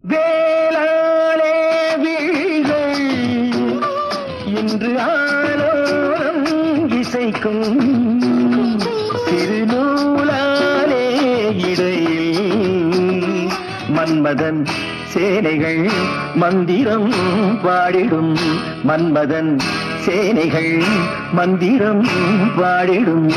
வேளாளே விழிகள் இன்று ஆலோலம் இசைக்கும் திருநூலாலே இடையில் மன்மதன் சேனைகள் மந்திரம் பாடிடும் மன்மதன் சேனைகள் மந்திரம் பாடிடும்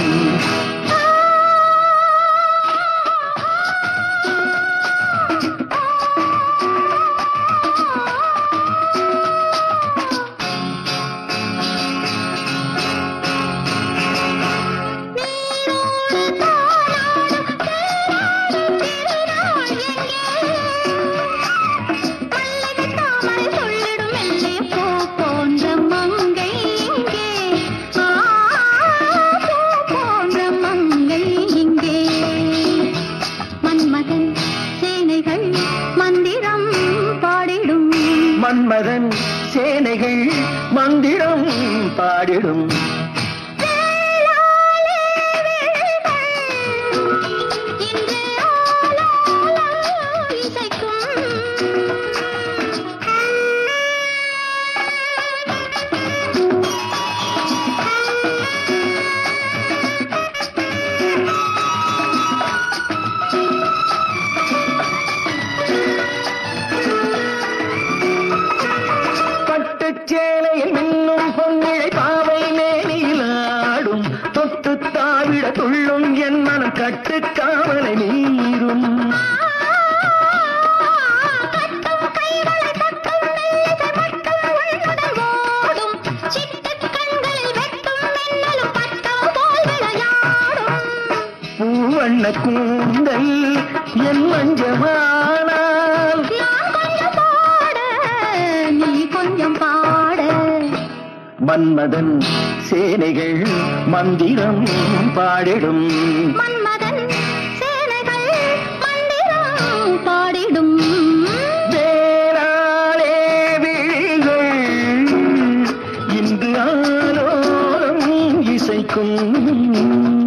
மந்திரம் பாடிடும் மன்மதன் சேனைகள் மந்திரம் பாடிடும் இன்று ஆலாலம் இசைக்கும் பட்டுச் சேலையில் மின்னும் பொன்னிழை பாவை மேனிலாடும் தொட்டு தாவிட துள்ளும் என் மனம் கட்டுக்காவலை மீறும் கட்டும் கைகளை தட்டும் மெல்லிசை மட்டும் உள்முதல் ஓடும் சிட்டுக் கண்களில் வெட்டும் மின்னலும் பட்டம் போல் விளையாடும் பூவண்ண கூந்தல் என் மஞ்சமானால் நான் கொஞ்சம் பாட நீ கொஞ்சம் பாட மன்மதன் சேனைகள் மந்திரம் பாடிடும் மன்மதன் சேனைகள் மந்திரம் பாடிடும் வேளாளே விழிகள் இன்று ஆலோலம் இசைக்கும்